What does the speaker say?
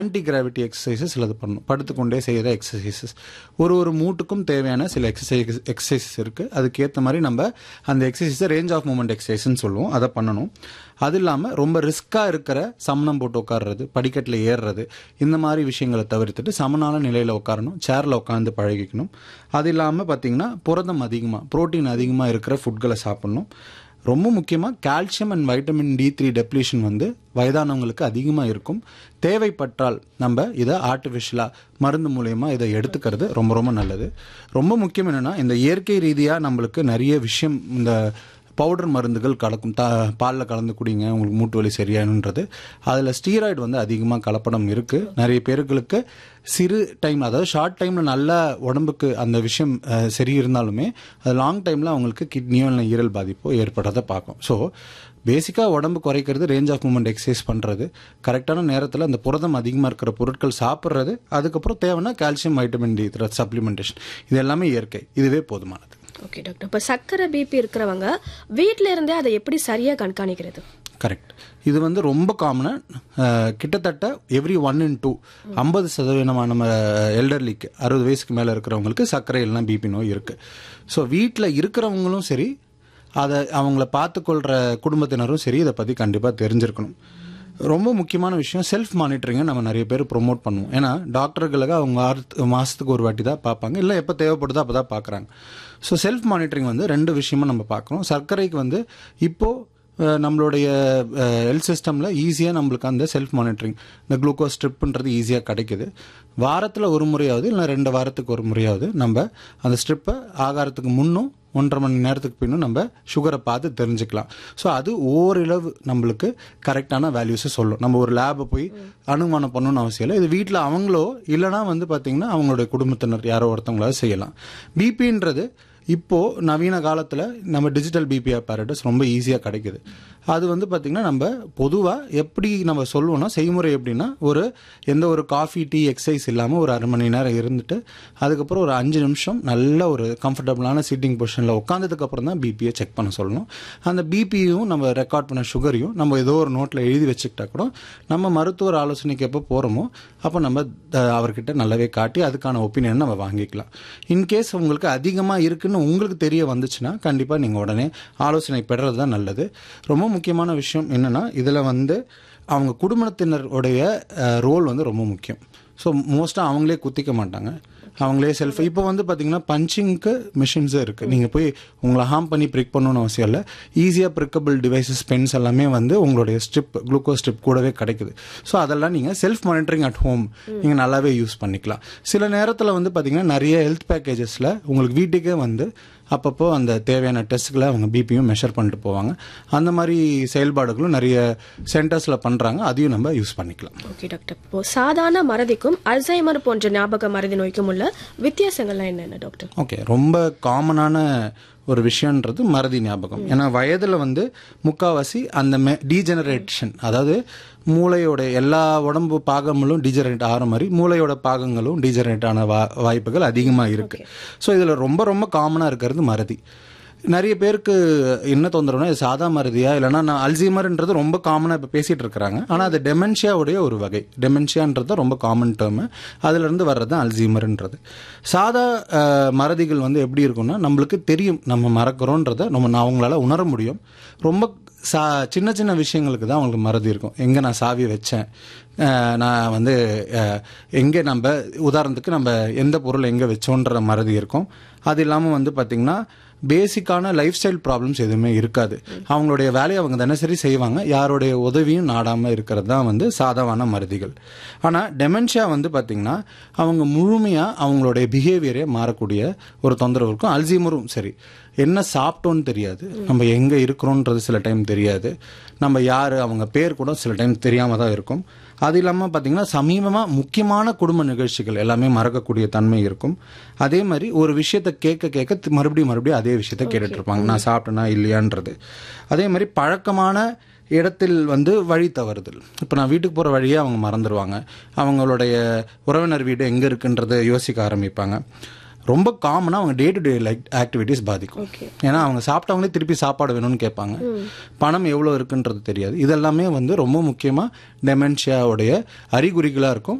anti gravity exercises சிலது பண்ணணும் படுத்துக்கொண்டே செய்கிற எக்ஸசைசஸ் ஒரு ஒரு மூட்டுக்கும் தேவையான சில எக்ஸசைஸ் எக்ஸசைசஸ் இருக்குது அதுக்கேற்ற மாதிரி நம்ம அந்த எக்ஸசைஸை ரேஞ்ச் ஆஃப் மூமெண்ட் எக்ஸசைஸ்னு சொல்லுவோம் அதை பண்ணணும் அது இல்லாமல் ரொம்ப ரிஸ்க்காக இருக்கிற சமணம் போட்டு உட்கார்றது படிக்கட்டில் ஏறுறது இந்த மாதிரி விஷயங்களை தவிர்த்துட்டு சமனான நிலையில் உட்காரணும் சேரில் உட்காந்து பழகிக்கணும் அது இல்லாமல் பார்த்தீங்கன்னா புரதம் அதிகமாக புரோட்டீன் அதிகமாக இருக்கிற ஃபுட்களை சாப்பிடணும் ரொம்ப முக்கியமாக calcium and vitamin D three depletion வந்து வயதானவங்களுக்கு அதிகமாக இருக்கும் தேவைப்பட்டால் நம்ம இதை ஆர்டிஃபிஷியலாக மருந்து மூலயமா இதை எடுத்துக்கிறது ரொம்ப ரொம்ப நல்லது ரொம்ப முக்கியம் என்னென்னா இந்த இயற்கை ரீதியாக நம்மளுக்கு நிறைய விஷயம் இந்த பவுடர் மருந்துகள் கலக்கும் த பாலில் கலந்து குடிங்க உங்களுக்கு மூட்டு வலி சரியானுன்றது அதில் ஸ்டீராய்டு வந்து அதிகமாக கலப்படம் இருக்குது நிறைய பேர்களுக்கு சிறு டைம் அதாவது ஷார்ட் டைமில் நல்ல உடம்புக்கு அந்த விஷயம் அஹ், சரி இருந்தாலுமே அது லாங் டைமில் அவங்களுக்கு கிட்னியோ இல்லை ஈரல் பாதிப்போ ஏற்படுறதை பார்க்கும் ஸோ பேசிக்காக உடம்பு குறைக்கிறது ரேஞ்ச் ஆஃப் மூமெண்ட் எக்ஸசைஸ் பண்ணுறது கரெக்டான நேரத்தில் அந்த புரதம் அதிகமாக இருக்கிற பொருட்கள் சாப்பிட்றது அதுக்கப்புறம் தேவைன்னா கால்சியம் வைட்டமின் டி சப்ளிமெண்டேஷன் இது எல்லாமே இயற்கை இதுவே போதுமானது ஓகே டாக்டர் இப்போ சர்க்கரை பிபி இருக்கிறவங்க வீட்ல இருந்தே அதை எப்படி சரியா கண்காணிக்கிறது கரெக்ட் இது வந்து ரொம்ப காமனாக கிட்டத்தட்ட எவ்ரி ஒன் இன் டூ ஐம்பது சதவீதமான நம்ம எல்டர்லிக்கு அறுபது வயசுக்கு மேலே இருக்கிறவங்களுக்கு சர்க்கரை இல்லைனா பிபி நோய் இருக்குது ஸோ வீட்டில் இருக்கிறவங்களும் சரி அதை அவங்கள பார்த்துக்கொள்கிற குடும்பத்தினரும் சரி இதை பற்றி கண்டிப்பாக தெரிஞ்சிருக்கணும் ரொம்ப முக்கியமான விஷயம் செல்ஃப் மானிட்டரிங்கை நம்ம நிறைய பேர் ப்ரொமோட் பண்ணுவோம் ஏன்னா டாக்டர்களுக்கு அவங்க ஆறு மாதத்துக்கு ஒரு வாட்டி தான் பார்ப்பாங்க இல்லை எப்போ தேவைப்படுதோ அப்போ தான் பார்க்குறாங்க ஸோ செல்ஃப் மானிட்டரிங் வந்து ரெண்டு விஷயமா நம்ம பார்க்குறோம் சர்க்கரைக்கு வந்து இப்போது அஹ் நம்மளுடைய ஹெல்த் சிஸ்டமில் ஈஸியாக நம்மளுக்கு அந்த செல்ஃப் மானிட்டரிங் இந்த குளுக்கோஸ் ஸ்ட்ரிப்புன்றது ஈஸியாக கிடைக்குது வாரத்தில் ஒரு முறையாவது இல்லை ரெண்டு வாரத்துக்கு ஒரு முறையாவது நம்ம அந்த ஸ்ட்ரிப்பை ஆகாரத்துக்கு முன்னும் ஒன்றரை மணி நேரத்துக்கு பின்னும் நம்ம சுகரை பார்த்து தெரிஞ்சுக்கலாம் ஸோ அது ஓரளவு நம்மளுக்கு கரெக்டான வேல்யூஸை சொல்லும் நம்ம ஒரு லேபை போய் அனுமானம் பண்ணணும்னு அவசியம் இல்லை இது வீட்டில் அவங்களோ இல்லைனா வந்து பார்த்தீங்கன்னா அவங்களுடைய குடும்பத்தினர் யாரோ ஒருத்தவங்களாவது செய்யலாம் பிபின்றது இப்போ நவீன காலத்தில் நம்ம டிஜிட்டல் பிபி apparatus ரொம்ப ஈஸியாக கிடைக்குது அது வந்து பார்த்திங்கன்னா நம்ம பொதுவாக எப்படி நம்ம சொல்லுவோம்னா செய்முறை எப்படின்னா ஒரு எந்த ஒரு காஃபி டீ எக்ஸசைஸ் இல்லாமல் ஒரு அரை மணி நேரம் இருந்துட்டு அதுக்கப்புறம் ஒரு அஞ்சு நிமிஷம் நல்ல ஒரு கம்ஃபர்டபுளான சிட்டிங் பொசிஷனில் உட்காந்ததுக்கு அப்புறம் தான் பிபியை செக் பண்ண சொல்லணும் அந்த பிபியும் நம்ம ரெக்கார்ட் பண்ண சுகரையும் நம்ம ஏதோ ஒரு நோட்டில் எழுதி வச்சுக்கிட்டா கூட நம்ம மருத்துவர் ஆலோசனைக்கு எப்போ போகிறோமோ அப்போ நம்ம அஹ், அவர்கிட்ட நல்லாவே காட்டி அதுக்கான ஒப்பீனியன் நம்ம வாங்கிக்கலாம் இன்கேஸ் உங்களுக்கு அதிகமாக இருக்குன்னு உங்களுக்கு தெரிய வந்துச்சுன்னா கண்டிப்பாக நீங்கள் உடனே ஆலோசனை பெறுறது தான் நல்லது ரொம்ப முக்கியமான விஷயம் என்னென்னா இதில் வந்து அவங்க குடும்பத்தினருடைய ரோல் வந்து ரொம்ப முக்கியம் ஸோ மோஸ்ட்டாக அவங்களே குத்திக்க மாட்டாங்க அவங்களே செல்ஃப் இப்போ வந்து பார்த்தீங்கன்னா பஞ்சிங்க்கு மிஷின்ஸே இருக்குது நீங்கள் போய் உங்களை ஹார்ம் பண்ணி ப்ரிக் பண்ணணும்னு அவசியம் இல்லை ஈஸியாக ப்ரிக்கபிள் டிவைசஸ் பென்ஸ் எல்லாமே வந்து உங்களுடைய ஸ்ட்ரிப் குளுக்கோஸ் ஸ்ட்ரிப் கூடவே கிடைக்குது ஸோ அதெல்லாம் நீங்கள் செல்ஃப் மானிட்டரிங் அட் ஹோம் நீங்கள் நல்லாவே யூஸ் பண்ணிக்கலாம் சில நேரத்தில் வந்து பார்த்தீங்கன்னா நிறைய ஹெல்த் பேக்கேஜஸில் உங்களுக்கு வீட்டுக்கே வந்து அப்பப்போ அந்த தேவையான டெஸ்ட்டுகளை அவங்க பிபியும் மெஷர் பண்ணிட்டு போவாங்க அந்த மாதிரி செயல்பாடுகளும் நிறைய சென்டர்ஸில் பண்ணுறாங்க அதையும் நம்ம யூஸ் பண்ணிக்கலாம் ஓகே டாக்டர் இப்போ சாதாரண மறதிக்கும் அல்சைமர் போன்ற ஞாபக மறதி நோய்க்கும் உள்ள வித்தியாசங்கள்லாம் என்னென்ன டாக்டர் ஓகே ரொம்ப காமனான ஒரு விஷயன்றது மறதி ஞாபகம் ஏன்னா வயதில் வந்து முக்காவாசி அந்த மெ டீஜெனரேஷன் அதாவது மூளையோட எல்லா உடம்பு பாகங்களும் டீஜெனரேட் ஆகிற மாதிரி மூளையோட பாகங்களும் டீஜெனரேட் ஆன வா வாய்ப்புகள் அதிகமாக இருக்கு ஸோ இதில் ரொம்ப ரொம்ப காமனாக இருக்கிறது மறதி நிறைய பேருக்கு என்ன தொந்தரவுனா இது சாதா மறதியா இல்லைன்னா நான் அல்சீமர்ன்றது ரொம்ப காமனாக இப்போ பேசிட்டு இருக்கிறாங்க ஆனால் அது டெமென்ஷியாவுடைய ஒரு வகை டெமென்ஷியான்றது ரொம்ப காமன் டேர்மு அதுலேருந்து வர்றது தான் அல்சீமர்ன்றது சாதா அஹ், மறதிகள் வந்து எப்படி இருக்கும்னா நம்மளுக்கு தெரியும் நம்ம மறக்கிறோன்றதை நம்ம அவங்களால உணர முடியும் ரொம்ப சா சின்ன சின்ன விஷயங்களுக்கு தான் அவங்களுக்கு மறதி இருக்கும் எங்கே நான் சாவி வச்சேன் அஹ், நான் வந்து அஹ், எங்கே நம்ம உதாரணத்துக்கு நம்ம எந்த பொருள் எங்கே வச்சோன்ற மறதி இருக்கும் அது இல்லாமல் வந்து பார்த்திங்கன்னா பேசிக்கான லைஃப் ஸ்டைல் ப்ராப்ளம்ஸ் எதுவுமே இருக்காது அவங்களுடைய வேலையை அவங்க தினசரி செய்வாங்க யாருடைய உதவியும் நாடாமல் இருக்கிறது தான் வந்து சாதாவான மருதிகள் ஆனால் டெமென்ஷியா வந்து பார்த்திங்கன்னா அவங்க முழுமையாக அவங்களுடைய பிஹேவியரே மாறக்கூடிய ஒரு தொந்தரவு இருக்கும் அல்சீமரும் சரி என்ன சாப்பிட்டோன்னு தெரியாது நம்ம எங்கே இருக்கிறோன்றது சில டைம் தெரியாது நம்ம யார் அவங்க பேர் கூட சில டைம் தெரியாமல் தான் இருக்கும் அது இல்லாமல் பார்த்தீங்கன்னா சமீபமாக முக்கியமான குடும்ப நிகழ்ச்சிகள் எல்லாமே மறக்கக்கூடிய தன்மை இருக்கும் அதே மாதிரி ஒரு விஷயத்தை கேட்க கேட்க தி- மறுபடியும் மறுபடியும் அதே விஷயத்த கேட்டுட்டு இருப்பாங்க நான் சாப்பிட்டேனா இல்லையான்றது அதே மாதிரி பழக்கமான இடத்தில் வந்து வழி தவறுதல் இப்போ நான் வீட்டுக்கு போகிற வழியே அவங்க மறந்துடுவாங்க அவங்களுடைய உறவினர் வீடு எங்கே இருக்குன்றதை யோசிக்க ஆரம்பிப்பாங்க ரொம்ப காமனாக அவங்க day to day like activities பாதிக்கும் ஓகே ஏன்னா அவங்க சாப்பிட்டவங்களே திருப்பி சாப்பாடு வேணும்னு கேட்பாங்க பணம் எவ்வளோ இருக்குன்றது தெரியாது இதெல்லாமே வந்து ரொம்ப முக்கியமாக டெமென்ஷியாவுடைய அறிகுறிகளாக இருக்கும்